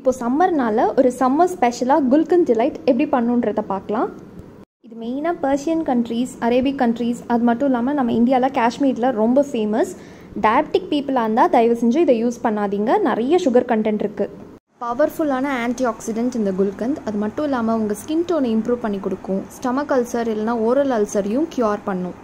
இப்போது சம்மர்னால ஒரு சம்மர் ஸ்பெஷலாக குல்கன் டிலைட் எப்படி பண்ணுன்றதை பார்க்கலாம் இது மெயினாக பர்ஷியன் கண்ட்ரீஸ் அரேபிக் கண்ட்ரீஸ் அது மட்டும் இல்லாமல் நம்ம இந்தியாவில் காஷ்மீரில் ரொம்ப ஃபேமஸ் டயபெட்டிக் பீப்புளாக இருந்தால் தயவு செஞ்சு இதை யூஸ் பண்ணாதீங்க நிறைய சுகர் கண்டென்ட் இருக்குது பவர்ஃபுல்லான ஆன்டி ஆக்சிடென்ட் இந்த குல்கந்த் அது மட்டும் இல்லாமல் உங்கள் ஸ்கின் டோனை இம்ப்ரூவ் பண்ணி கொடுக்கும் ஸ்டமக் அல்சர் இல்லைனா ஓரல் அல்சரையும் க்யூர் பண்ணும்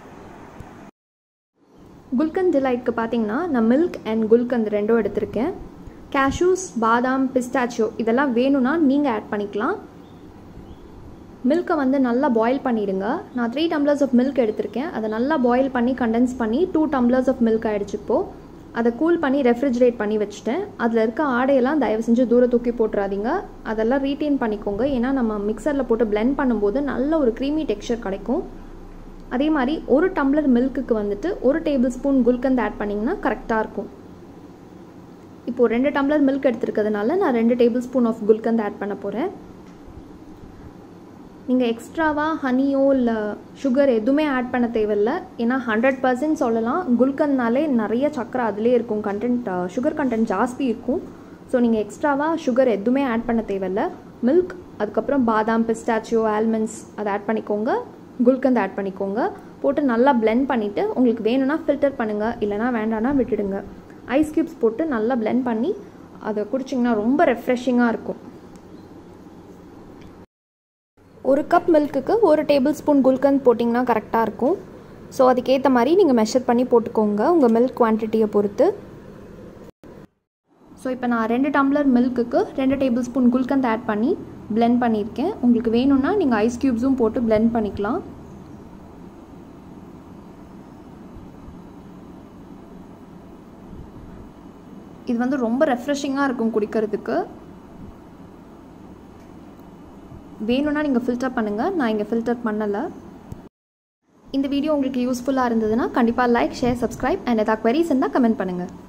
குல்கந்த் டிலைட்க்கு பார்த்தீங்கன்னா நான் மில்க் அண்ட் குல்கந்த் ரெண்டும் எடுத்திருக்கேன் கேஷ்யூஸ் பாதாம் பிஸ்டாச்சியோ இதெல்லாம் வேணும்னா நீங்கள் ஆட் பண்ணிக்கலாம் மில்கை வந்து நல்லா பாயில் பண்ணிவிடுங்க நான் த்ரீ டம்ளர்ஸ் ஆஃப் மில்க் எடுத்திருக்கேன் அதை நல்லா பாயில் பண்ணி கண்டென்ஸ் பண்ணி டூ டம்ளர்ஸ் ஆஃப் மில்க் ஆகிடுச்சு இப்போது அதை கூல் பண்ணி ரெஃப்ரிஜரேட் பண்ணி வச்சுட்டேன் அதில் இருக்க ஆடையெல்லாம் தயவு செஞ்சு தூர தூக்கி போட்டுறாதீங்க அதெல்லாம் ரீட்டைன் பண்ணிக்கோங்க ஏன்னா நம்ம மிக்சரில் போட்டு பிளெண்ட் பண்ணும்போது நல்ல ஒரு க்ரீமி டெக்ஸ்சர் கிடைக்கும் அதே மாதிரி ஒரு டம்ளர் மில்க்குக்கு வந்துட்டு ஒரு டேபிள் ஸ்பூன் குல்கந்த் ஆட் பண்ணிங்கன்னா கரெக்டாக இருக்கும் இப்போது ரெண்டு டம்ளர் மில்க் எடுத்துருக்கிறதுனால நான் ரெண்டு tablespoon of gulkand add பண்ண போகிறேன் நீங்கள் எக்ஸ்ட்ராவாக ஹனியோ இல்லை சுகர் எதுவுமே ஆட் பண்ண தேவையில்ல ஏன்னா ஹண்ட்ரட் பர்சன்ட் சொல்லலாம் குல்கந்த்னாலே நிறைய சக்கரை அதிலே இருக்கும் கண்டென்ட் சுகர் கண்டென்ட் ஜாஸ்தி இருக்கும் ஸோ நீங்கள் எக்ஸ்ட்ராவாக சுகர் எதுவுமே ஆட் பண்ண தேவையில்ல மில்க் அதுக்கப்புறம் பாதாம் பிஸ்டாச்சியோ ஆல்மண்ட்ஸ் அதை ஆட் பண்ணிக்கோங்க குல்கந்த் ஆட் பண்ணிக்கோங்க போட்டு நல்லா பிளெண்ட் பண்ணிவிட்டு உங்களுக்கு வேணும்னா ஃபில்டர் பண்ணுங்கள் இல்லைனா வேண்டாம்னா விட்டுடுங்க ஐஸ் க்யூப்ஸ் போட்டு நல்லா பிளெண்ட் பண்ணி அதை குடிச்சிங்கன்னா ரொம்ப ரெஃப்ரெஷிங்காக இருக்கும் ஒரு கப் மில்க்குக்கு ஒரு டேபிள் ஸ்பூன் குல்கந்த் போட்டிங்கன்னா கரெக்டாக இருக்கும் ஸோ அதுக்கேற்ற மாதிரி நீங்கள் மெஷர் பண்ணி போட்டுக்கோங்க உங்கள் மில்க் குவான்டிட்டியை பொறுத்து ஸோ இப்போ நான் ரெண்டு டம்ளர் மில்க்குக்கு ரெண்டு டேபிள் ஸ்பூன் குல்கந்த் ஆட் பண்ணி பிளெண்ட் பண்ணியிருக்கேன் உங்களுக்கு வேணும்னா நீங்கள் ஐஸ் க்யூப்ஸும் போட்டு பிளெண்ட் பண்ணிக்கலாம் இது வந்து ரொம்ப ரெஃப்ரெஷிங்காக இருக்கும் குடிக்கிறதுக்கு வேணும்னா நீங்கள் ஃபில்டர் பண்ணுங்கள் நான் இங்கே ஃபில்டர் பண்ணலை இந்த வீடியோ உங்களுக்கு யூஸ்ஃபுல்லாக இருந்ததுன்னா கண்டிப்பாக லைக் ஷேர் சப்ஸ்கிரைப் அண்ட் எதாவது குவரிஸ் இருந்தால் கமெண்ட் பண்ணுங்கள்